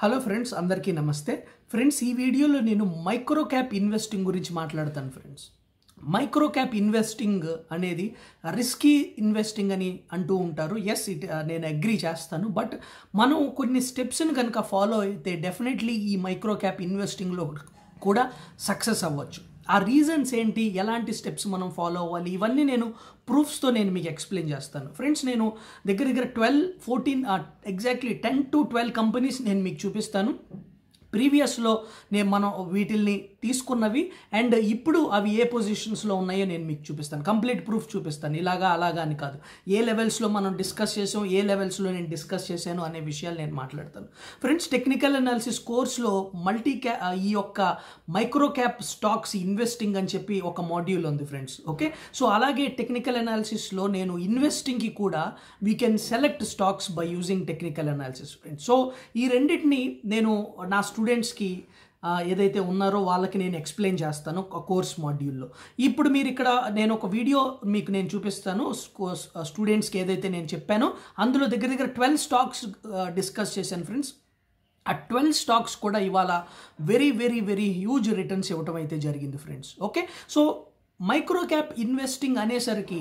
hello friends అందరికీ నమస్తే friends ఈ వీడియోలో నేను మైక్రో క్యాప్ ఇన్వెస్టింగ్ గురించి మాట్లాడతాను ఫ్రెండ్స్ మైక్రో క్యాప్ ఇన్వెస్టింగ్ అనేది రిస్కీ ఇన్వెస్టింగ్ అని అంటూ ఉంటారు ఎస్ ఇట్ నేను అగ్రీ చేస్తాను బట్ మనం కొన్ని స్టెప్స్ని కనుక ఫాలో అయితే డెఫినెట్లీ ఈ మైక్రో క్యాప్ ఇన్వెస్టింగ్లో కూడా సక్సెస్ అవ్వచ్చు ఆ రీజన్స్ ఏంటి ఎలాంటి స్టెప్స్ మనం ఫాలో అవ్వాలి ఇవన్నీ నేను ప్రూఫ్స్తో నేను మీకు ఎక్స్ప్లెయిన్ చేస్తాను ఫ్రెండ్స్ నేను దగ్గర దగ్గర twelve fourteen exactly ten to twelve companies నేను మీకు చూపిస్తాను ప్రీవియస్లో నేను మనం వీటిల్ని తీసుకున్నవి అండ్ ఇప్పుడు అవి ఏ పొజిషన్స్లో ఉన్నాయో నేను మీకు చూపిస్తాను కంప్లీట్ ప్రూఫ్ చూపిస్తాను ఇలాగా అలాగా అని కాదు ఏ లెవెల్స్లో మనం డిస్కస్ చేసాం ఏ లెవెల్స్లో నేను డిస్కస్ చేశాను అనే విషయాలు నేను మాట్లాడతాను ఫ్రెండ్స్ టెక్నికల్ అనాలిసిస్ కోర్స్లో మల్టీ క్యా ఈ యొక్క మైక్రో క్యాప్ స్టాక్స్ ఇన్వెస్టింగ్ అని చెప్పి ఒక మాడ్యూల్ ఉంది ఫ్రెండ్స్ ఓకే సో అలాగే టెక్నికల్ అనాలిసిస్లో నేను ఇన్వెస్టింగ్కి కూడా we can select stocks by using technical analysis friends so ఈ రెండింటిని నేను నా స్టూడెంట్స్కి ఏదైతే ఉన్నారో వాళ్ళకి నేను ఎక్స్ప్లెయిన్ చేస్తాను ఒక కోర్స్ మాడ్యూల్లో ఇప్పుడు మీరు ఇక్కడ నేను ఒక వీడియో మీకు నేను చూపిస్తాను స్టూడెంట్స్కి ఏదైతే నేను చెప్పానో అందులో దగ్గర దగ్గర ట్వెల్వ్ స్టాక్స్ డిస్కస్ చేశాను ఫ్రెండ్స్ ఆ ట్వెల్వ్ స్టాక్స్ కూడా ఇవాళ very very very huge returns ఇవ్వటం అయితే జరిగింది friends okay so micro cap investing అనేసరికి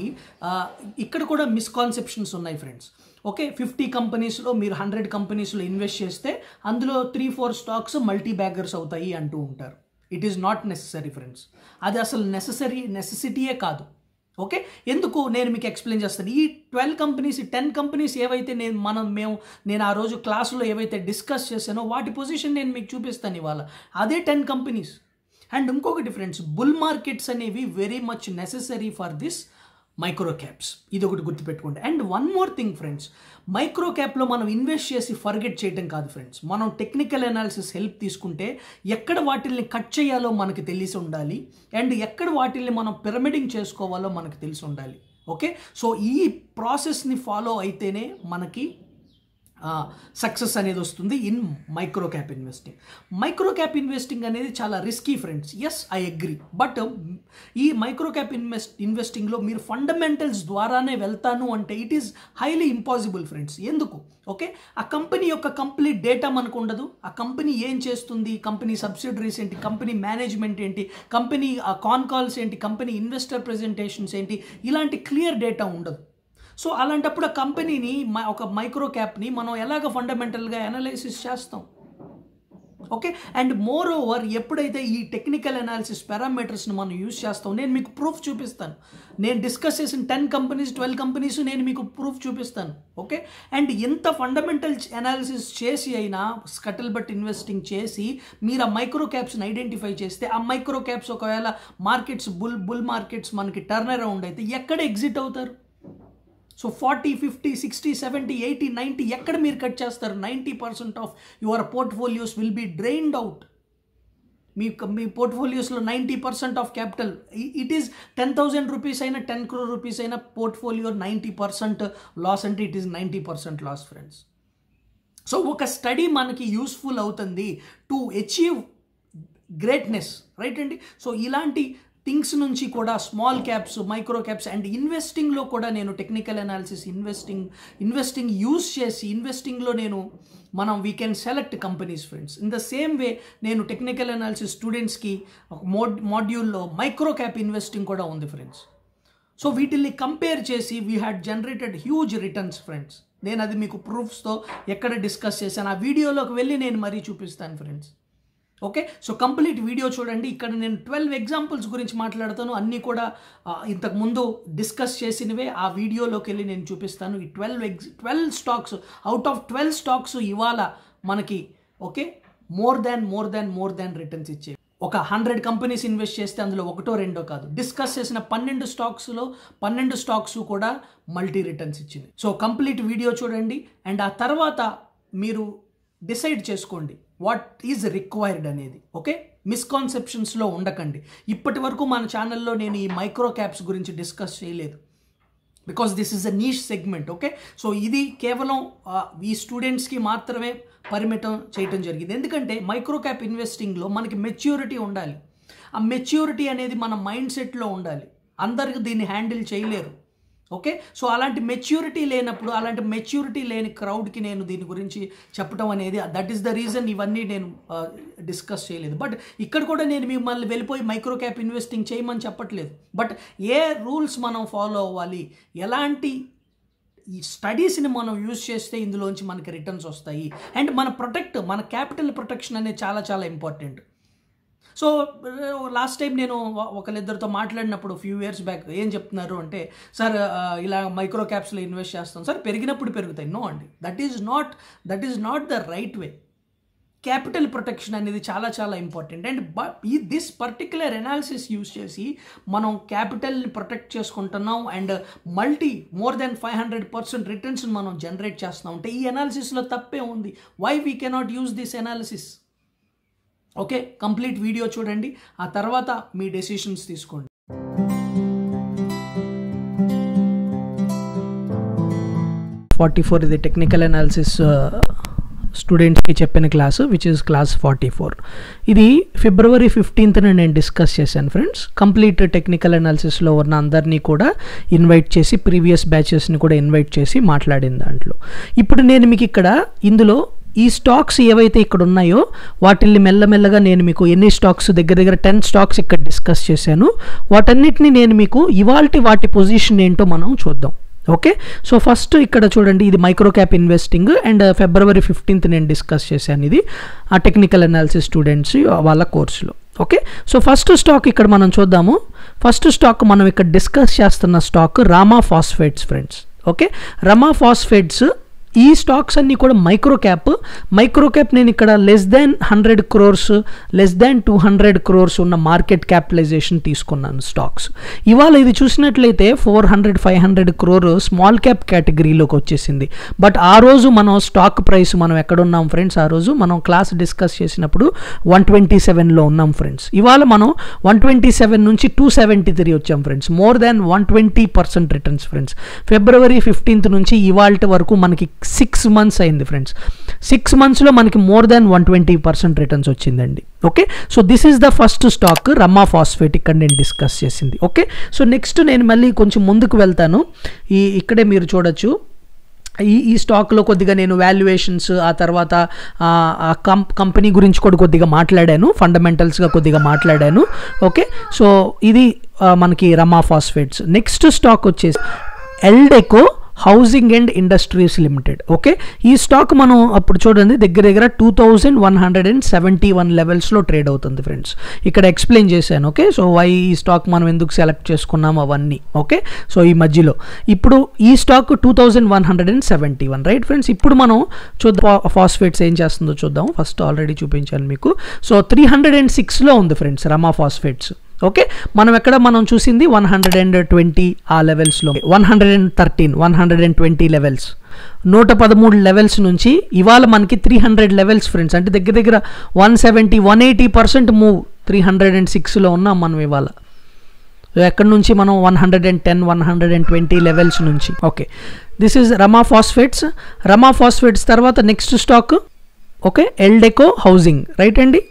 ఇక్కడ కూడా మిస్కాన్సెప్షన్స్ ఉన్నాయి ఫ్రెండ్స్ ఓకే ఫిఫ్టీ కంపెనీస్లో మీరు హండ్రెడ్ కంపెనీస్లో ఇన్వెస్ట్ చేస్తే అందులో three four stocks multi baggers అవుతాయి అంటూ ఉంటారు it is not necessary friends అది అసలు నెససరీ నెససిటీయే కాదు ఓకే ఎందుకు నేను మీకు ఎక్స్ప్లెయిన్ చేస్తాను ఈ ట్వెల్వ్ కంపెనీస్ ఈ టెన్ కంపెనీస్ ఏవైతే నేను మనం మేము నేను ఆ రోజు క్లాసులో ఏవైతే డిస్కస్ చేశానో వాటి పొజిషన్ నేను మీకు చూపిస్తాను ఇవాళ అదే టెన్ కంపెనీస్ అండ్ ఇంకొకటి ఫ్రెండ్స్ బుల్ మార్కెట్స్ అనేవి very much necessary for this micro caps ఇది ఒకటి గుర్తుపెట్టుకోండి and one more thing friends micro క్యాప్లో మనం ఇన్వెస్ట్ చేసి ఫర్గెట్ చేయడం కాదు ఫ్రెండ్స్ మనం టెక్నికల్ అనాలిసిస్ హెల్ప్ తీసుకుంటే ఎక్కడ వాటిల్ని కట్ చేయాలో మనకి తెలిసి ఉండాలి అండ్ ఎక్కడ వాటిల్ని మనం పిరమిడింగ్ చేసుకోవాలో మనకు తెలిసి ఉండాలి ఓకే సో ఈ ప్రాసెస్ని ఫాలో అయితేనే మనకి సక్సెస్ అనేది వస్తుంది in micro cap investing micro cap investing అనేది చాలా risky friends yes I agree but ఈ మైక్రో క్యాప్ ఇన్వెస్ట్ ఇన్వెస్టింగ్లో మీరు ఫండమెంటల్స్ ద్వారానే వెళ్తాను అంటే it is highly impossible friends ఎందుకు ఓకే ఆ కంపెనీ యొక్క కంప్లీట్ డేటా మనకు ఉండదు ఆ కంపెనీ ఏం చేస్తుంది కంపెనీ సబ్సిడరీస్ ఏంటి కంపెనీ మేనేజ్మెంట్ ఏంటి కంపెనీ కాన్ కాల్స్ ఏంటి కంపెనీ ఇన్వెస్టర్ ప్రజెంటేషన్స్ ఏంటి ఇలాంటి క్లియర్ డేటా ఉండదు సో అలాంటప్పుడు ఆ కంపెనీని ఒక మైక్రో క్యాప్ని మనం ఎలాగ ఫండమెంటల్గా అనాలైసిస్ చేస్తాం ఓకే అండ్ మోర్ ఓవర్ ఎప్పుడైతే ఈ టెక్నికల్ అనాలిసిస్ పారామీటర్స్ని మనం యూజ్ చేస్తాం నేను మీకు ప్రూఫ్ చూపిస్తాను నేను డిస్కస్ చేసిన టెన్ కంపెనీస్ ట్వెల్వ్ కంపెనీస్ నేను మీకు ప్రూఫ్ చూపిస్తాను ఓకే అండ్ ఎంత ఫండమెంటల్ అనాలిసిస్ చేసి అయినా స్కటిల్ బట్ ఇన్వెస్టింగ్ చేసి మీరు ఆ మైక్రో క్యాప్స్ని ఐడెంటిఫై చేస్తే ఆ మైక్రో క్యాప్స్ ఒకవేళ మార్కెట్స్ బుల్ బుల్ మార్కెట్స్ మనకి టర్న్ అరౌండ్ అయితే ఎక్కడ ఎగ్జిట్ అవుతారు so forty fifty sixty seventy eighty ninety ఎక్కడ మీరు కట్ చేస్తారు ninety percent of your portfolios will be drained out మీ మీ పోర్ట్ఫోలియోస్లో ninety percent of capital it is ten thousand rupees అయినా టెన్ క్రో రూపీస్ అయినా పోర్ట్ఫోలియో నైంటీ పర్సెంట్ లాస్ అంటే it is ninety percent loss friends so ఒక study మనకి useful అవుతుంది to achieve greatness right అండి సో ఇలాంటి థింగ్స్ నుంచి కూడా small caps micro caps and ఇన్వెస్టింగ్లో కూడా నేను technical analysis investing investing use చేసి ఇన్వెస్టింగ్లో నేను మనం we can select companies friends in the same way నేను టెక్నికల్ అనాలిసిస్ స్టూడెంట్స్కి ఒక మోడ్ మాడ్యూల్లో మైక్రో క్యాప్ ఇన్వెస్టింగ్ కూడా ఉంది ఫ్రెండ్స్ సో వీటిల్ని కంపేర్ చేసి we had generated huge returns friends నేను అది మీకు ప్రూఫ్స్తో ఎక్కడ డిస్కస్ చేశాను ఆ వీడియోలోకి వెళ్ళి నేను మరీ చూపిస్తాను friends okay so complete video చూడండి ఇక్కడ నేను ట్వెల్వ్ ఎగ్జాంపుల్స్ గురించి మాట్లాడతాను అన్నీ కూడా ఇంతకుముందు డిస్కస్ చేసినవే ఆ వీడియోలోకి వెళ్ళి నేను చూపిస్తాను ఈ ట్వెల్వ్ ఎగ్జ్ twelve stocks out of twelve stocks ఇవాళ మనకి okay more than more than more than returns ఇచ్చే ఒక హండ్రెడ్ కంపెనీస్ ఇన్వెస్ట్ చేస్తే అందులో ఒకటో రెండో కాదు డిస్కస్ చేసిన పన్నెండు స్టాక్స్లో పన్నెండు స్టాక్స్ కూడా మల్టీ రిటర్న్స్ ఇచ్చింది సో కంప్లీట్ వీడియో చూడండి అండ్ ఆ తర్వాత మీరు డిసైడ్ చేసుకోండి వాట్ ఈజ్ రిక్వైర్డ్ అనేది ఓకే మిస్కాన్సెప్షన్స్లో ఉండకండి ఇప్పటి వరకు మన ఛానల్లో నేను ఈ మైక్రో క్యాప్స్ గురించి డిస్కస్ చేయలేదు because this is a niche segment okay so ఇది కేవలం ఈ స్టూడెంట్స్కి మాత్రమే పరిమితం చేయటం జరిగింది ఎందుకంటే మైక్రో క్యాప్ ఇన్వెస్టింగ్లో మనకి మెచ్యూరిటీ ఉండాలి ఆ మెచ్యూరిటీ అనేది మన మైండ్ సెట్లో ఉండాలి అందరికి దీన్ని హ్యాండిల్ చేయలేరు ఓకే సో అలాంటి మెచ్యూరిటీ లేనప్పుడు అలాంటి మెచ్యూరిటీ లేని క్రౌడ్కి నేను దీని గురించి చెప్పడం అనేది దట్ ఈస్ ద రీజన్ ఇవన్నీ నేను డిస్కస్ చేయలేదు బట్ ఇక్కడ కూడా నేను మిమ్మల్ని వెళ్ళిపోయి మైక్రో క్యాప్ ఇన్వెస్టింగ్ చేయమని చెప్పట్లేదు బట్ ఏ రూల్స్ మనం ఫాలో అవ్వాలి ఎలాంటి ఈ స్టడీస్ని మనం యూజ్ చేస్తే ఇందులోంచి మనకి రిటర్న్స్ వస్తాయి అండ్ మన ప్రొటెక్ట్ మన క్యాపిటల్ ప్రొటెక్షన్ అనేది చాలా చాలా ఇంపార్టెంట్ సో లాస్ట్ టైం నేను ఒకరిద్దరితో మాట్లాడినప్పుడు ఫ్యూ ఇయర్స్ బ్యాక్ ఏం చెప్తున్నారు అంటే సార్ ఇలా మైక్రో క్యాప్స్లో ఇన్వెస్ట్ చేస్తాం సార్ పెరిగినప్పుడు పెరుగుతాయి నో అండి that is not that is not the right way capital protection అనేది చాలా చాలా ఇంపార్టెంట్ అండ్ ఈ దిస్ పర్టికులర్ ఎనాలిసిస్ యూస్ చేసి మనం క్యాపిటల్ని ప్రొటెక్ట్ చేసుకుంటున్నాం and multi more than five hundred percent returns మనం జనరేట్ చేస్తున్నాం అంటే ఈ ఎనాలిసిస్లో తప్పే ఉంది why we cannot use this analysis okay complete video చూడండి ఆ తర్వాత మీ డెసిషన్స్ తీసుకోండి ఫార్టీ ఫోర్ ఇది టెక్నికల్ అనాలిసిస్ స్టూడెంట్స్కి చెప్పిన class which is class forty four ఇది ఫిబ్రవరి ఫిఫ్టీన్త్న నేను డిస్కస్ చేశాను ఫ్రెండ్స్ కంప్లీట్ టెక్నికల్ అనాలిసిస్లో ఉన్న అందరినీ కూడా ఇన్వైట్ చేసి ప్రీవియస్ బ్యాచెస్ని కూడా ఇన్వైట్ చేసి మాట్లాడిన దాంట్లో ఇప్పుడు నేను మీకు ఇక్కడ ఇందులో ఈ స్టాక్స్ ఏవైతే ఇక్కడ ఉన్నాయో వాటిల్ని మెల్లమెల్లగా నేను మీకు ఎన్ని స్టాక్స్ దగ్గర దగ్గర టెన్ స్టాక్స్ ఇక్కడ డిస్కస్ చేశాను వాటన్నిటిని నేను మీకు ఇవాల్టి వాటి పొజిషన్ ఏంటో మనం చూద్దాం ఓకే సో ఫస్ట్ ఇక్కడ చూడండి ఇది micro cap investing and February fifteenth నేను డిస్కస్ చేశాను ఇది ఆ టెక్నికల్ అనాలిసిస్ స్టూడెంట్స్ వాళ్ళ కోర్సులో ఓకే సో ఫస్ట్ స్టాక్ ఇక్కడ మనం చూద్దాము ఫస్ట్ స్టాక్ మనం ఇక్కడ డిస్కస్ చేస్తున్న stock Rama phosphates friends okay Rama phosphates ఈ స్టాక్స్ అన్నీ కూడా మైక్రో క్యాప్ మైక్రో క్యాప్ నేను ఇక్కడ less than hundred crores less than two hundred crores ఉన్న మార్కెట్ క్యాపిటలైజేషన్ తీసుకున్నాను స్టాక్స్ ఇవాళ ఇది చూసినట్లయితే four hundred five hundred crore small cap కేటగిరీలోకి వచ్చేసింది బట్ ఆ రోజు మనం స్టాక్ ప్రైస్ మనం ఎక్కడున్నాం ఫ్రెండ్స్ ఆ రోజు మనం క్లాస్ డిస్కస్ చేసినప్పుడు వన్ ట్వంటీ సెవెన్లో ఉన్నాం ఫ్రెండ్స్ ఇవాళ మనం వన్ ట్వంటీ సెవెన్ నుంచి టూ సెవెంటీ త్రీ వచ్చాం friends more than one twenty percent returns friends February fifteenth నుంచి ఇవాళ వరకు మనకి సిక్స్ మంత్స్ అయింది ఫ్రెండ్స్ సిక్స్ మంత్స్లో మనకి more than one twenty percent returns వచ్చిందండి okay so this is the first stock Rama phosphate ఇక్కడ నేను డిస్కస్ చేసింది ఓకే సో నెక్స్ట్ నేను మళ్ళీ కొంచెం ముందుకు వెళ్తాను ఈ ఇక్కడే మీరు చూడొచ్చు ఈ ఈ స్టాక్లో కొద్దిగా నేను వాల్యుయేషన్స్ ఆ తర్వాత కం కంపెనీ గురించి కూడా కొద్దిగా మాట్లాడాను ఫండమెంటల్స్గా కొద్దిగా మాట్లాడాను ఓకే సో ఇది మనకి రమా ఫాస్ఫేట్స్ నెక్స్ట్ స్టాక్ వచ్చేసి Eldeco housing and industries limited okay ఈ స్టాక్ మనం అప్పుడు చూడండి దగ్గర దగ్గర two thousand one hundred and seventy one లెవెల్స్లో ట్రేడ్ అవుతుంది ఫ్రెండ్స్ ఇక్కడ ఎక్స్ప్లెయిన్ చేశాను ఓకే సో వై ఈ స్టాక్ మనం ఎందుకు సెలెక్ట్ చేసుకున్నాం అవన్నీ ఓకే సో ఈ మధ్యలో ఇప్పుడు ఈ stock two thousand one hundred and seventy one right friends ఇప్పుడు మనం చూద్దాం ఫాస్ఫేట్స్ ఏం చేస్తుందో చూద్దాం ఫస్ట్ ఆల్రెడీ చూపించాను మీకు సో త్రీ హండ్రెడ్ అండ్ సిక్స్లో ఉంది ఫ్రెండ్స్ రమా ఫాస్ఫేట్స్ ఓకే మనం ఎక్కడ మనం చూసింది వన్ హండ్రెడ్ అండ్ ట్వంటీ ఆ లెవెల్స్లో one hundred and thirteen one hundred and twenty levels నూట పదమూడు లెవెల్స్ నుంచి ఇవాళ మనకి త్రీ హండ్రెడ్ లెవెల్స్ ఫ్రెండ్స్ అంటే దగ్గర దగ్గర one seventy one eighty percent move three hundred and సిక్స్లో ఉన్నాం మనం ఇవాళ ఎక్కడి నుంచి మనం one hundred and ten one hundred and twenty levels నుంచి okay this is Rama phosphates Rama phosphates తర్వాత next stock okay Eldeco housing right అండి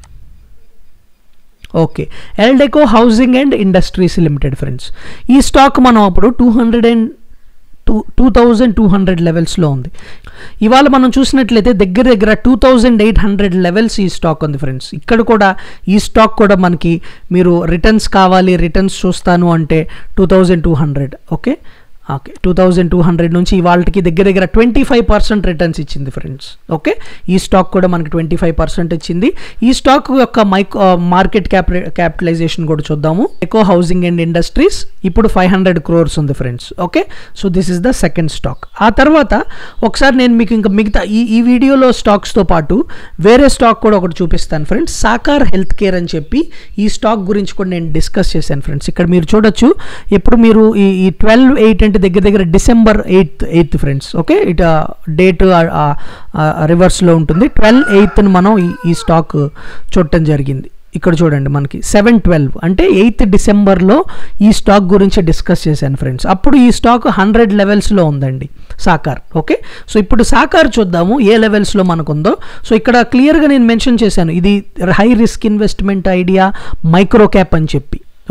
okay Eldeco housing and industries limited friends ఈ స్టాక్ మనం అప్పుడు two hundred and two two thousand two hundred లెవెల్స్లో ఉంది ఇవాళ మనం చూసినట్లయితే దగ్గర దగ్గర two thousand eight hundred levels ఈ స్టాక్ ఉంది ఫ్రెండ్స్ ఇక్కడ కూడా ఈ స్టాక్ కూడా మనకి మీరు రిటర్న్స్ కావాలి రిటర్న్స్ చూస్తాను అంటే two thousand two hundred okay okay two thousand two hundred నుంచి ఇవాళకి దగ్గర దగ్గర ట్వంటీ ఫైవ్ పర్సెంట్ రిటర్న్స్ ఇచ్చింది ఫ్రెండ్స్ ఓకే ఈ స్టాక్ కూడా మనకి ట్వంటీ ఫైవ్ పర్సెంట్ ఇచ్చింది ఈ స్టాక్ యొక్క మైక్ మార్కెట్ క్యాప్ క్యాపిటలైజేషన్ కూడా చూద్దాము ఎకో హౌసింగ్ అండ్ ఇండస్ట్రీస్ ఇప్పుడు ఫైవ్ హండ్రెడ్ క్రోర్స్ ఉంది friends okay so this is the second stock ఆ తర్వాత ఒకసారి నేను మీకు ఇంకా మిగతా ఈ ఈ వీడియోలో స్టాక్స్తో పాటు వేరే స్టాక్ కూడా ఒకటి చూపిస్తాను ఫ్రెండ్స్ సాకార్ హెల్త్ కేర్ అని చెప్పి ఈ స్టాక్ గురించి కూడా నేను డిస్కస్ చేశాను ఫ్రెండ్స్ ఇక్కడ మీరు చూడొచ్చు ఎప్పుడు మీరు ఈ ఈ ట్వెల్వ్ ఎయిట్ అంటే దగ్గర దగ్గర December eighth eighth friends okay it date రివర్స్లో ఉంటుంది ట్వెల్వ్ ఎయిత్ని మనం ఈ ఈ స్టాక్ చూడటం జరిగింది ఇక్కడ చూడండి మనకి సెవెన్ ట్వెల్వ్ అంటే ఎయిత్ డిసెంబర్లో ఈ స్టాక్ గురించి డిస్కస్ చేశాను ఫ్రెండ్స్ అప్పుడు ఈ స్టాక్ హండ్రెడ్ లెవెల్స్లో ఉందండి సాకార్ ఓకే సో ఇప్పుడు సాకార్ చూద్దాము ఏ లెవెల్స్లో మనకుందో సో ఇక్కడ క్లియర్గా నేను మెన్షన్ చేశాను ఇది high risk investment idea micro cap అని చెప్పి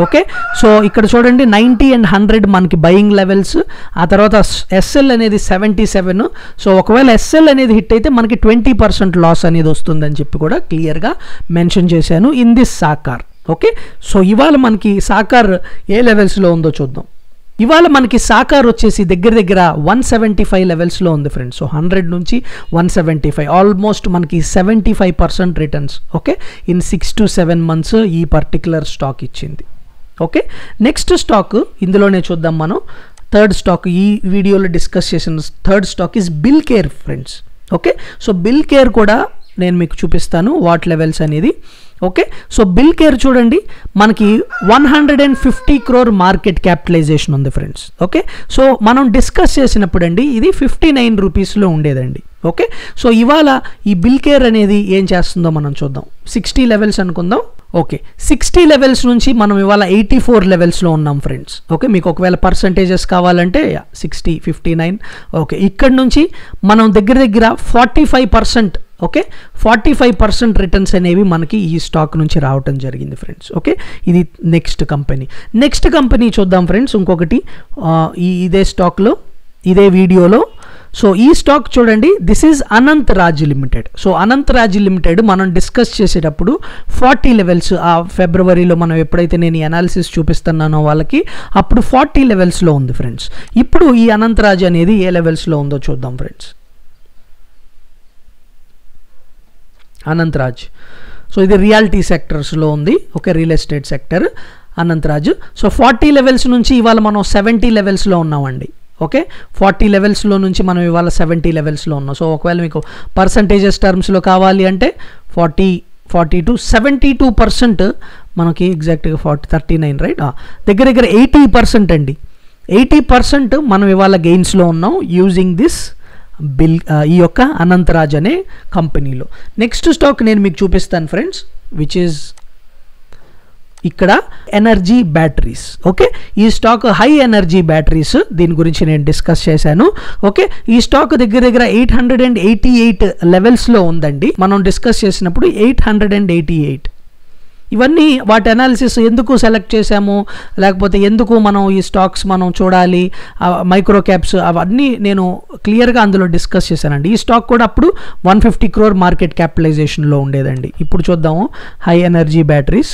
ఓకే సో ఇక్కడ చూడండి నైంటీ అండ్ హండ్రెడ్ మనకి బయింగ్ లెవెల్స్ ఆ తర్వాత ఎస్ఎల్ అనేది సెవెంటీ సెవెన్ సో ఒకవేళ ఎస్ఎల్ అనేది హిట్ అయితే మనకి ట్వంటీ పర్సెంట్ లాస్ అనేది వస్తుందని చెప్పి కూడా క్లియర్గా మెన్షన్ చేశాను in this Sakar okay so ఇవాళ మనకి సాకార్ ఏ లెవెల్స్లో ఉందో చూద్దాం ఇవాళ మనకి సాకార్ వచ్చేసి దగ్గర దగ్గర వన్ సెవెంటీ ఫైవ్ లెవెల్స్లో ఉంది ఫ్రెండ్స్ సో హండ్రెడ్ నుంచి వన్ సెవెంటీ ఫైవ్ ఆల్మోస్ట్ మనకి seventy five percent returns okay in six to seven months ఈ పర్టికులర్ స్టాక్ ఇచ్చింది ఓకే నెక్స్ట్ స్టాక్ ఇందులోనే చూద్దాం మనం థర్డ్ స్టాక్ ఈ వీడియోలో డిస్కస్ చేసిన third stock is bill care friends okay so bill care కూడా నేను మీకు చూపిస్తాను వాట్ లెవెల్స్ అనేది ఓకే సో బిల్ కేర్ చూడండి మనకి one hundred and fifty crore market capitalization ఉంది ఫ్రెండ్స్ ఓకే సో మనం డిస్కస్ చేసినప్పుడు అండి ఇది ఫిఫ్టీ నైన్ రూపీస్లో ఉండేదండి ఓకే సో ఇవాళ ఈ బిల్ కేర్ అనేది ఏం చేస్తుందో మనం చూద్దాం సిక్స్టీ లెవెల్స్ అనుకుందాం ఓకే సిక్స్టీ లెవెల్స్ నుంచి మనం ఇవాళ ఎయిటీ ఫోర్ లెవెల్స్లో ఉన్నాం ఫ్రెండ్స్ ఓకే మీకు ఒకవేళ పర్సంటేజెస్ కావాలంటే సిక్స్టీ ఫిఫ్టీ నైన్ ఓకే ఇక్కడ నుంచి మనం దగ్గర దగ్గర forty five percent okay forty five percent returns అనేవి మనకి ఈ స్టాక్ నుంచి రావటం జరిగింది ఫ్రెండ్స్ ఓకే ఇది నెక్స్ట్ కంపెనీ నెక్స్ట్ కంపెనీ చూద్దాం ఫ్రెండ్స్ ఇంకొకటి ఈ ఇదే స్టాక్లో ఇదే వీడియోలో సో ఈ స్టాక్ చూడండి this is Anant Raj limited so Anant Raj limited మనం డిస్కస్ చేసేటప్పుడు ఫార్టీ లెవెల్స్ ఆ ఫిబ్రవరిలో మనం ఎప్పుడైతే నేను ఈ అనాలిసిస్ చూపిస్తున్నానో వాళ్ళకి అప్పుడు ఫార్టీ లెవెల్స్లో ఉంది ఫ్రెండ్స్ ఇప్పుడు ఈ అనంత్ రాజ్ అనేది ఏ లెవెల్స్లో ఉందో చూద్దాం ఫ్రెండ్స్ అనంతరాజ్ సో ఇది రియాలిటీ సెక్టర్స్లో ఉంది okay real estate sector Anantraj so forty levels నుంచి ఇవాళ మనం సెవెంటీ లెవెల్స్లో ఉన్నామండి ఓకే ఫార్టీ లెవెల్స్లో నుంచి మనం ఇవాళ సెవెంటీ లెవెల్స్లో ఉన్నాం సో ఒకవేళ మీకు పర్సంటేజెస్ టర్మ్స్లో కావాలి అంటే forty forty to seventy two percent మనకి ఎగ్జాక్ట్గా ఫార్టీ థర్టీ నైన్ రైట్ దగ్గర దగ్గర ఎయిటీ పర్సెంట్ అండి ఎయిటీ పర్సెంట్ మనం ఇవాళ గెయిన్స్లో ఉన్నాం యూజింగ్ దిస్ బిల్ ఈ యొక్క అనంతరాజ్ అనే కంపెనీలో నెక్స్ట్ స్టాక్ నేను మీకు చూపిస్తాను ఫ్రెండ్స్ విచ్ ఈజ్ ఇక్కడ ఎనర్జీ బ్యాటరీస్ ఓకే ఈ స్టాక్ హై ఎనర్జీ బ్యాటరీస్ దీని గురించి నేను డిస్కస్ చేశాను ఓకే ఈ స్టాక్ దగ్గర దగ్గర eight hundred and eighty eight లెవెల్స్లో ఉందండి మనం డిస్కస్ చేసినప్పుడు eight hundred and eighty eight ఇవన్నీ వాటి అనాలిసిస్ ఎందుకు సెలెక్ట్ చేశాము లేకపోతే ఎందుకు మనం ఈ స్టాక్స్ మనం చూడాలి మైక్రో క్యాప్స్ అవన్నీ నేను క్లియర్గా అందులో డిస్కస్ చేశానండి ఈ స్టాక్ కూడా అప్పుడు వన్ ఫిఫ్టీ క్రోర్ మార్కెట్ క్యాపిటలైజేషన్లో ఉండేదండి ఇప్పుడు చూద్దాము హై ఎనర్జీ బ్యాటరీస్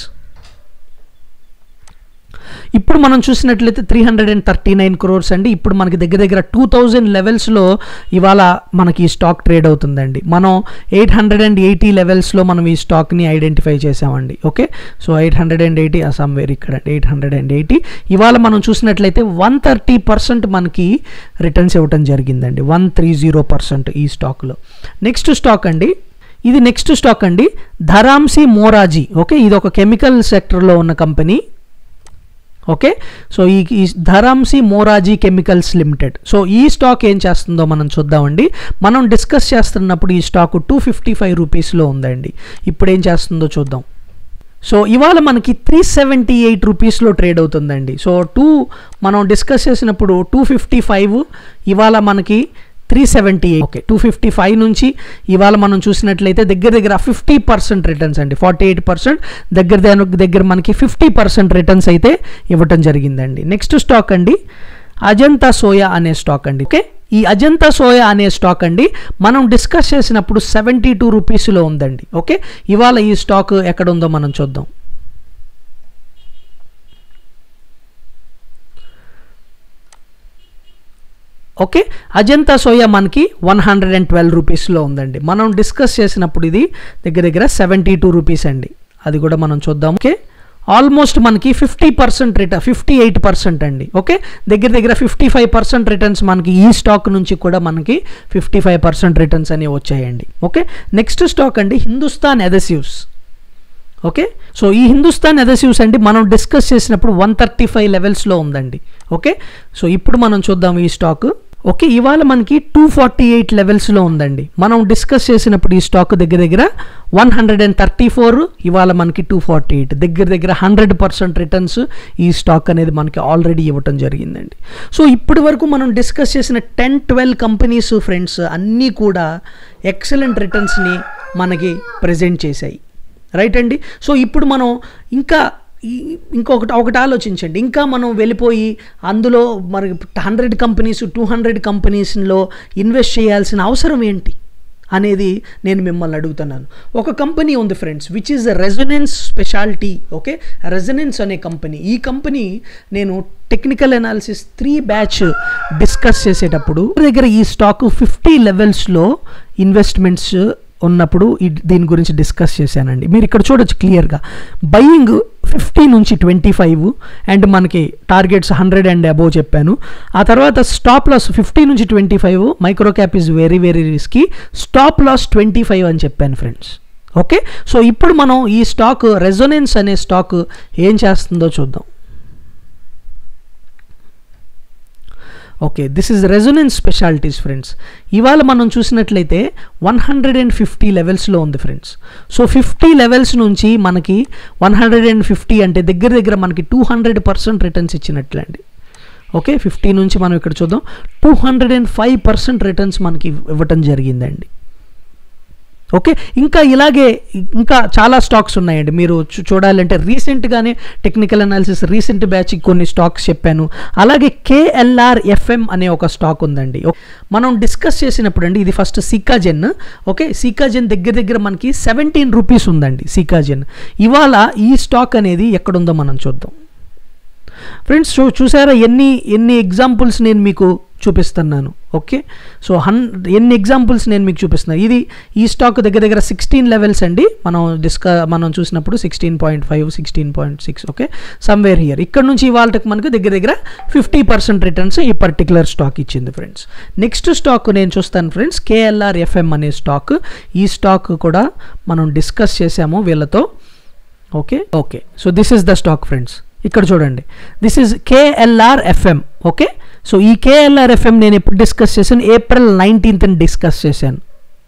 ఇప్పుడు మనం చూసినట్లయితే three hundred and thirty nine crores అండి ఇప్పుడు మనకి దగ్గర దగ్గర టూ థౌజండ్ లెవెల్స్లో ఇవాళ మనకి ఈ స్టాక్ ట్రేడ్ అవుతుందండి మనం ఎయిట్ హండ్రెడ్ అండ్ ఎయిటీ లెవెల్స్లో మనం ఈ స్టాక్ని ఐడెంటిఫై చేసామండి okay so eight hundred and eighty somewhere ఇక్కడ ఎయిట్ హండ్రెడ్ అండ్ ఎయిటీ ఇవాళ మనం చూసినట్లయితే వన్ థర్టీ పర్సెంట్ మనకి రిటర్న్స్ ఇవ్వటం జరిగిందండి వన్ త్రీ జీరో పర్సెంట్ ఈ స్టాక్లో నెక్స్ట్ స్టాక్ అండి ఇది నెక్స్ట్ స్టాక్ అండి ధరాంసి మోరాజీ ఓకే ఇది ఒక కెమికల్ సెక్టర్లో ఉన్న కంపెనీ ఓకే సో ఈ ఈ Dharamsi Morarji chemicals limited so ఈ స్టాక్ ఏం చేస్తుందో మనం చూద్దామండి మనం డిస్కస్ చేస్తున్నప్పుడు ఈ స్టాక్ టూ ఫిఫ్టీ ఫైవ్ రూపీస్లో ఉందండి ఇప్పుడు ఏం చేస్తుందో చూద్దాం సో ఇవాళ మనకి త్రీ సెవెంటీ ఎయిట్ రూపీస్లో ట్రేడ్ అవుతుందండి సో టూ మనం డిస్కస్ చేసినప్పుడు టూ ఫిఫ్టీ ఫైవ్ ఇవాళ మనకి three seventy eight okay two fifty five నుంచి ఇవాళ మనం చూసినట్లయితే దగ్గర దగ్గర ఫిఫ్టీ పర్సెంట్ రిటర్న్స్ అండి ఫార్టీ ఎయిట్ పర్సెంట్ దగ్గర దగ్గర మనకి ఫిఫ్టీ పర్సెంట్ రిటర్న్స్ అయితే ఇవ్వటం జరిగిందండి నెక్స్ట్ స్టాక్ అండి అజంతా సోయా అనే స్టాక్ అండి ఓకే ఈ అజంతా సోయా అనే స్టాక్ అండి మనం డిస్కస్ చేసినప్పుడు సెవెంటీ టూ రూపీస్లో ఉందండి ఓకే ఇవాళ ఈ స్టాక్ ఎక్కడ ఉందో మనం చూద్దాం ఓకే అజంతా సోయా మనకి వన్ హండ్రెడ్ అండ్ ట్వెల్వ్ రూపీస్లో ఉందండి మనం డిస్కస్ చేసినప్పుడు ఇది దగ్గర దగ్గర సెవెంటీ టూ రూపీస్ అండి అది కూడా మనం చూద్దాం ఓకే ఆల్మోస్ట్ మనకి fifty percent return fifty eight percent అండి ఓకే దగ్గర దగ్గర ఫిఫ్టీ ఫైవ్ పర్సెంట్ రిటర్న్స్ మనకి ఈ స్టాక్ నుంచి కూడా మనకి ఫిఫ్టీ ఫైవ్ పర్సెంట్ రిటర్న్స్ అనేవి వచ్చాయండి ఓకే నెక్స్ట్ స్టాక్ అండి హిందుస్థాన్ ఎదసివ్స్ ఓకే సో ఈ హిందుస్థాన్ ఎదసివ్స్ అండి మనం డిస్కస్ చేసినప్పుడు వన్ థర్టీ ఫైవ్ లెవెల్స్లో ఉందండి ఓకే సో ఇప్పుడు మనం చూద్దాం ఈ స్టాక్ ఓకే ఇవాళ మనకి టూ ఫార్టీ ఎయిట్ లెవెల్స్లో ఉందండి మనం డిస్కస్ చేసినప్పుడు ఈ స్టాక్ దగ్గర దగ్గర one hundred and thirty four ఇవాళ మనకి టూ ఫార్టీ ఎయిట్ దగ్గర దగ్గర హండ్రెడ్ పర్సెంట్ రిటర్న్స్ ఈ స్టాక్ అనేది మనకి ఆల్రెడీ ఇవ్వటం జరిగిందండి సో ఇప్పటి వరకు మనం డిస్కస్ చేసిన టెన్ ట్వెల్వ్ కంపెనీస్ ఫ్రెండ్స్ అన్నీ కూడా ఎక్సలెంట్ రిటర్న్స్ని మనకి ప్రజెంట్ చేశాయి రైట్ అండి సో ఇప్పుడు మనం ఇంకా ఈ- ఇంకొకటి ఒకటి ఆలోచించండి ఇంకా మనం వెళ్ళిపోయి అందులో మరి హండ్రెడ్ కంపెనీస్ టూ హండ్రెడ్ కంపెనీస్లో ఇన్వెస్ట్ చేయాల్సిన అవసరం ఏంటి అనేది నేను మిమ్మల్ని అడుగుతున్నాను ఒక కంపెనీ ఉంది friends which is resonance specialty okay resonance అనే కంపెనీ ఈ కంపెనీ నేను technical analysis three batch discuss చేసేటప్పుడు దగ్గర ఈ స్టాక్ ఫిఫ్టీ లెవెల్స్లో ఇన్వెస్ట్మెంట్స్ ఉన్నప్పుడు ఈ దీని గురించి డిస్కస్ చేశానండి మీరు ఇక్కడ చూడొచ్చు క్లియర్గా బయింగ్ ఫిఫ్టీ నుంచి ట్వంటీ ఫైవ్ అండ్ మనకి టార్గెట్స్ హండ్రెడ్ అండ్ అబోవ్ చెప్పాను ఆ తర్వాత స్టాప్ లాస్ ఫిఫ్టీ నుంచి twenty five micro cap is very very risky stop loss twenty five అని చెప్పాను ఫ్రెండ్స్ ఓకే సో ఇప్పుడు మనం ఈ స్టాక్ రెజొనెన్స్ అనే స్టాక్ ఏం చేస్తుందో చూద్దాం okay this is resonance specialties friends ఇవాళ మనం చూసినట్లయితే వన్ హండ్రెడ్ అండ్ ఫిఫ్టీ లెవెల్స్లో ఉంది ఫ్రెండ్స్ సో ఫిఫ్టీ లెవెల్స్ నుంచి మనకి వన్ హండ్రెడ్ అండ్ ఫిఫ్టీ అంటే దగ్గర దగ్గర మనకి టూ హండ్రెడ్ పర్సెంట్ రిటర్న్స్ ఇచ్చినట్లే అండి ఓకే ఫిఫ్టీ నుంచి మనం ఇక్కడ చూద్దాం two hundred and five percent returns మనకి ఇవ్వటం జరిగిందండి ఓకే ఇంకా ఇలాగే ఇంకా చాలా స్టాక్స్ ఉన్నాయండి మీరు చూ- చూడాలంటే రీసెంట్గానే టెక్నికల్ అనాలిసిస్ రీసెంట్ బ్యాచ్ కొన్ని స్టాక్స్ చెప్పాను అలాగే కేఎల్ఆర్ ఎఫ్ఎం అనే ఒక స్టాక్ ఉందండి ఓ- మనం డిస్కస్ చేసినప్పుడు అండి ఇది ఫస్ట్ సికాజెన్ ఓకే సికాజెన్ దగ్గర దగ్గర మనకి సెవెంటీన్ రూపీస్ ఉందండి సికాజెన్ ఇవాళ ఈ స్టాక్ అనేది ఎక్కడుందో మనం చూద్దాం ఫ్రెండ్స్ చూ చూసారా ఎన్ని ఎన్ని ఎగ్జాంపుల్స్ నేను మీకు చూపిస్తున్నాను ఓకే సో హన్ ఎన్ని ఎగ్జాంపుల్స్ నేను మీకు చూపిస్తున్నాను ఇది ఈ స్టాక్ దగ్గర దగ్గర సిక్స్టీన్ లెవెల్స్ అండి మనం డిస్క మనం చూసినప్పుడు sixteen point five sixteen point six okay somewhere here ఇక్కడ నుంచి ఇవాళకి మనకు దగ్గర దగ్గర ఫిఫ్టీ పర్సెంట్ రిటర్న్స్ ఈ పర్టికులర్ స్టాక్ ఇచ్చింది ఫ్రెండ్స్ నెక్స్ట్ స్టాక్ నేను చూస్తాను ఫ్రెండ్స్ కేఎల్ఆర్ ఎఫ్ఎం అనే స్టాక్ ఈ స్టాక్ కూడా మనం డిస్కస్ చేసాము వీళ్ళతో okay okay so this is the stock friends ఇక్కడ చూడండి this is KLR FM okay so ఈ కేఎల్ఆర్ ఎఫ్ఎం నేను ఎప్పుడు డిస్కస్ చేశాను ఏప్రిల్ నైన్టీన్త్ డిస్కస్ చేశాను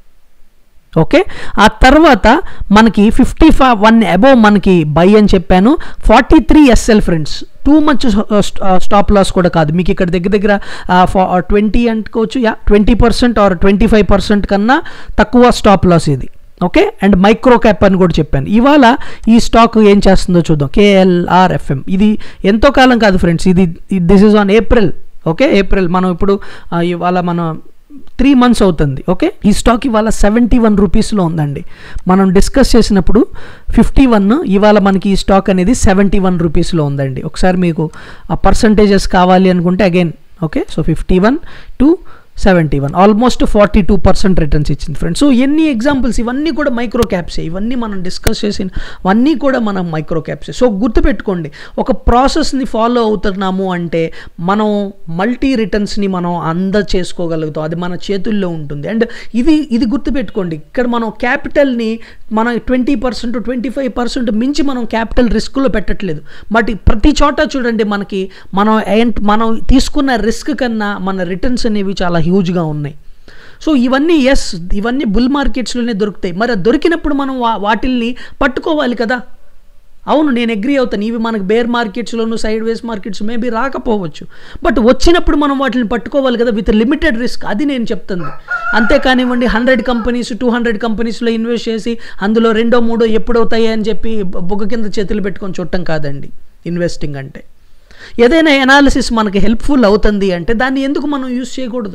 ఓకే ఆ తర్వాత మనకి ఫిఫ్టీ ఫైవ్ వన్ అబోవ్ మనకి బై అని చెప్పాను forty three SL friends too much stop loss కూడా కాదు మీకు ఇక్కడ దగ్గర దగ్గర ట్వంటీ అనుకోవచ్చు yeah twenty percent or twenty five percent కన్నా తక్కువ స్టాప్ లాస్ ఇది ఓకే అండ్ మైక్రో క్యాప్ అని కూడా చెప్పాను ఇవాళ ఈ స్టాక్ ఏం చేస్తుందో చూద్దాం కేఎల్ఆర్ ఎఫ్ఎం ఇది ఎంతో కాలం కాదు ఫ్రెండ్స్ ఇది this is on April okay April మనం ఇప్పుడు ఆ, ఇవాళ మనం త్రీ మంత్స్ అవుతుంది ఓకే ఈ స్టాక్ ఇవాళ సెవెంటీ వన్ రూపీస్లో ఉందండి మనం డిస్కస్ చేసినప్పుడు ఫిఫ్టీ వన్ ఇవాళ మనకి ఈ స్టాక్ అనేది సెవెంటీ వన్ రూపీస్లో ఉందండి ఒకసారి మీకు ఆ పర్సంటేజెస్ కావాలి అనుకుంటే again okay so fifty one to seventy one almost forty two percent returns ఇచ్చింది ఫ్రెండ్స్ సో ఎన్ని ఎగ్జాంపుల్స్ ఇవన్నీ కూడా మైక్రో క్యాప్సే ఇవన్నీ మనం డిస్కస్ చేసిన అవన్నీ కూడా మనం మైక్రో క్యాప్సే సో గుర్తుపెట్టుకోండి ఒక ప్రాసెస్ని ఫాలో అవుతున్నాము అంటే మనం మల్టీ రిటర్న్స్ని మనం అంద చేసుకోగలుగుతాం అది మన చేతుల్లో ఉంటుంది అండ్ ఇది ఇది గుర్తుపెట్టుకోండి ఇక్కడ మనం క్యాపిటల్ని మన twenty percent twenty five percent మించి మనం క్యాపిటల్ రిస్క్లో పెట్టట్లేదు బట్ ప్రతి చోట చూడండి మనకి మనం ఏంట్- మనం తీసుకున్న రిస్క్ కన్నా మన రిటర్న్స్ అనేవి చాలా హ్యూజ్గా ఉన్నాయి సో ఇవన్నీ ఎస్ ఇవన్నీ బుల్ మార్కెట్స్లోనే దొరుకుతాయి మరి అది దొరికినప్పుడు మనం వా వాటిల్ని పట్టుకోవాలి కదా అవును నేను అగ్రి అవుతాను ఇవి మనకు బేర్ మార్కెట్స్లోను సైడ్ వేస్ మార్కెట్స్ మేబీ రాకపోవచ్చు బట్ వచ్చినప్పుడు మనం వాటిని పట్టుకోవాలి కదా విత్ లిమిటెడ్ రిస్క్ అది నేను చెప్తుంది అంతే కానివ్వండి హండ్రెడ్ కంపెనీస్ టూ హండ్రెడ్ కంపెనీస్లో ఇన్వెస్ట్ చేసి అందులో రెండో మూడో ఎప్పుడవుతాయి అని చెప్పి బొగ్గ కింద చేతులు పెట్టుకొని చుట్టం కాదండి ఇన్వెస్టింగ్ అంటే ఏదైనా ఎనాలిసిస్ మనకి హెల్ప్ఫుల్ అవుతుంది అంటే దాన్ని ఎందుకు మనం యూజ్ చేయకూడదు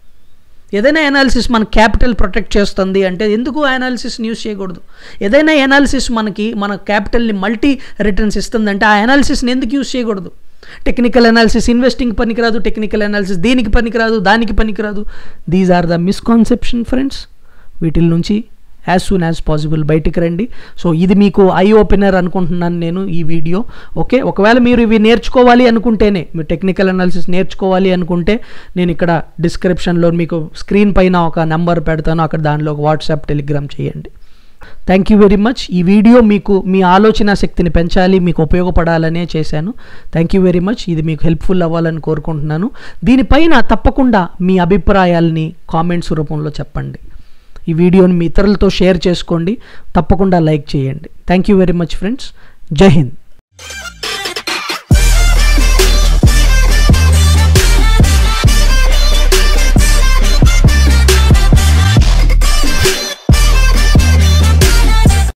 ఏదైనా ఎనాలిసిస్ మన క్యాపిటల్ ప్రొటెక్ట్ చేస్తుంది అంటే ఎందుకు అనాలిసిస్ని యూజ్ చేయకూడదు ఏదైనా ఎనాలిసిస్ మనకి మన క్యాపిటల్ని మల్టీ రిటర్న్స్ ఇస్తుందంటే ఆ అనాలిసిస్ని ఎందుకు యూజ్ చేయకూడదు టెక్నికల్ అనాలిసిస్ ఇన్వెస్టింగ్ పనికిరాదు టెక్నికల్ అనాలిసిస్ దీనికి పనికిరాదు దానికి పనికిరాదు these are the misconception friends వీటిల్ నుంచి యాజ్ సూన్ యాజ్ పాసిబుల్ బయటికి రండి సో ఇది మీకు ఐ ఓపెనర్ అనుకుంటున్నాను నేను ఈ వీడియో ఓకే ఒకవేళ మీరు ఇవి నేర్చుకోవాలి అనుకుంటేనే మీరు టెక్నికల్ అనాలిసిస్ నేర్చుకోవాలి అనుకుంటే నేను ఇక్కడ డిస్క్రిప్షన్లో మీకు స్క్రీన్ పైన ఒక నెంబర్ పెడతాను అక్కడ దానిలో ఒక వాట్సాప్ టెలిగ్రామ్ చేయండి థ్యాంక్ యూ వెరీ మచ్ ఈ వీడియో మీకు మీ ఆలోచన శక్తిని పెంచాలి మీకు ఉపయోగపడాలనే చేశాను థ్యాంక్ యూ వెరీ మచ్ ఇది మీకు హెల్ప్ఫుల్ అవ్వాలని కోరుకుంటున్నాను దీనిపైన తప్పకుండా మీ అభిప్రాయాల్ని కామెంట్స్ రూపంలో చెప్పండి ఈ వీడియోని మీ ఇతరులతో షేర్ చేసుకోండి తప్పకుండా లైక్ చేయండి thank you very much friends Jai Hind